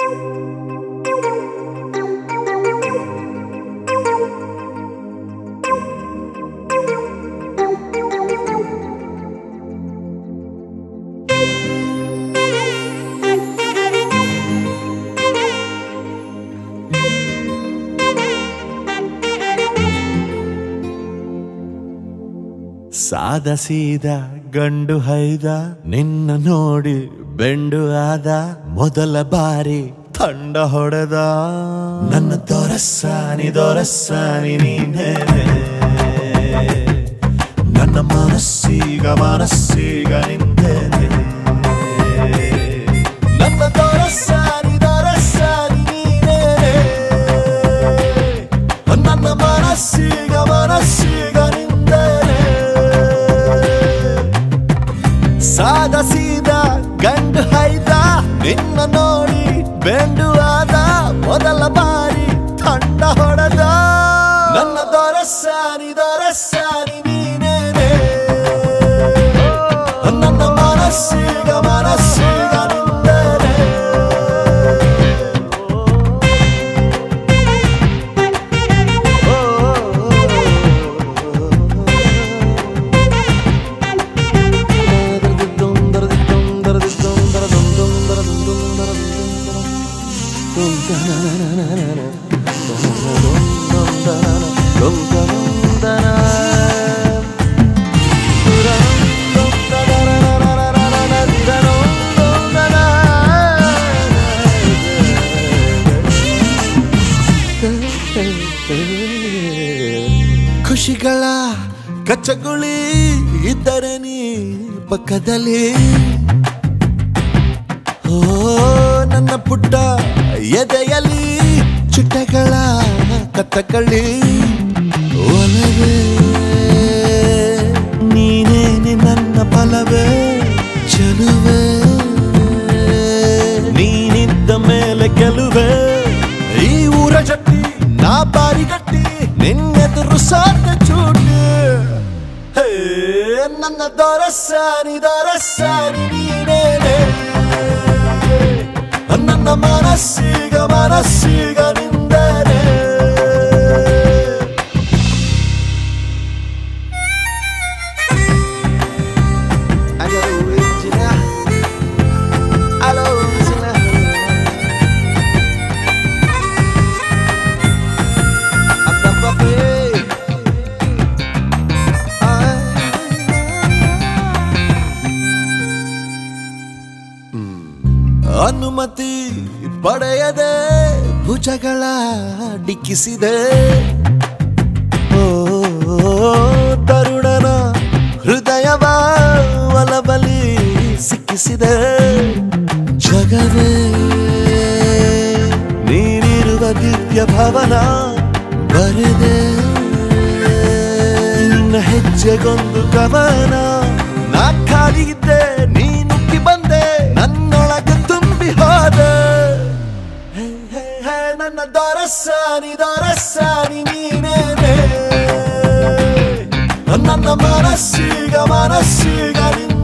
ಸಾದ ಸೀದ ಗಂಡು ಹೈದ ನಿನ್ನ ನೋಡಿ ಬೆಂಡು ಆದ ಮೊದಲ ಬಾರಿ ತಂಡ ಹೊಡೆದ ನನ್ನ ದೊರಸ್ಸಾನಿ ದೊರಸ್ಸಾನಿ ನೀನೇನೆ ನನ್ನ ಮನಸ್ಸೀಗ ಮನಸ್ಸೀಗ ನಿಂತೇನೆ ನನ್ನ ದೊರಸ್ಸಾನಿ ದೊರಸ್ಸಾನಿ ನೀನೇನೆ ನನ್ನ ಮನಸ್ಸೀಗ ಮನಸ್ಸೀಗ ನಿಂದೇನೆ ಸಾದ ಸೀದ ಗಂಡು ಹೈದ ನಿನ್ನ ನೋಡಿ ಬೆಂಡು ಆದ ಮೊದಲ ಬಾರಿ ತಂಡ ಹೊಡೆದ ನನ್ನ ದೊರಸ್ಸಾನಿ ದೊರಸ್ಸಾನಿ ನೀನೇನೆ ನನ್ನ ಮನಸ್ಸೀಗ ಮನಸ್ಸೀಗ ನಿಂದೇನೆ ಖುಷಿಗಳ ಕಚ್ಚಗುಳಿ ಇದ್ದರೆ ನೀ ಪಕ್ಕದಲ್ಲಿ ಓ ನನ್ನ ಪುಟ್ಟ ಎದೆಯಲ್ಲಿ ಚುಟ್ಟಗಳ ಕತ್ತಕಳಿ ಒಲವೇ ನೀನೇನೆ ನನ್ನ ಫಲವೇ ಚಲುವೆ ನೀನಿದ್ದ ಮೇಲೆ ಗೆಲುವೆ ಈ ಊರ ಜಟ್ಟಿ ನಾ ಬಾರಿಗಟ್ಟಿ ನಿನ್ನೆದುರು ಸಾಧ್ಯ ಚೂಟಿ ಹೇ ನನ್ನ ದೊರಸಾನಿ ದೊರಸಾನಿ ನೀನೇನೆ ನನ್ನ ಮನಸ್ಸೀಗ ಮನಸ್ಸೀಗ ನಿಂದನೆ Allo original. Allo original. Abababe. ಅನುಮತಿ ಪಡೆಯದೆ ಭುಜಗಳ ಡಿಕ್ಕಿಸಿದೆ ಓ ತರುಣನ ಹೃದಯವ ಒಲಬಲಿ ಸಿಕ್ಕಿಸಿದೆ ಜಗವೇ ನೀನಿರುವ ದಿವ್ಯ ಭವನ ಬರೆದೆ ನಿನ್ನ ಹೆಜ್ಜೆಗೊಂದು ಕವನ ನಾ ಖಾಲಿ ಇದ್ದೆ ನೀ ನುಗ್ಗಿ ಬಂದೆ ನನ್ನೊಳಗೆ ತುಂಬಿ ಹೋದೆ ಹೇ, ಹೇ, ಹೇ, ನನ್ನ ದೊರಸಾನಿ ದೊರಸಾನಿ ನೀನೇನೆ ನನ್ನ ಮನಸ್ಸೀಗ ಮನಸ್ಸೀಗ ನಿನ್ನ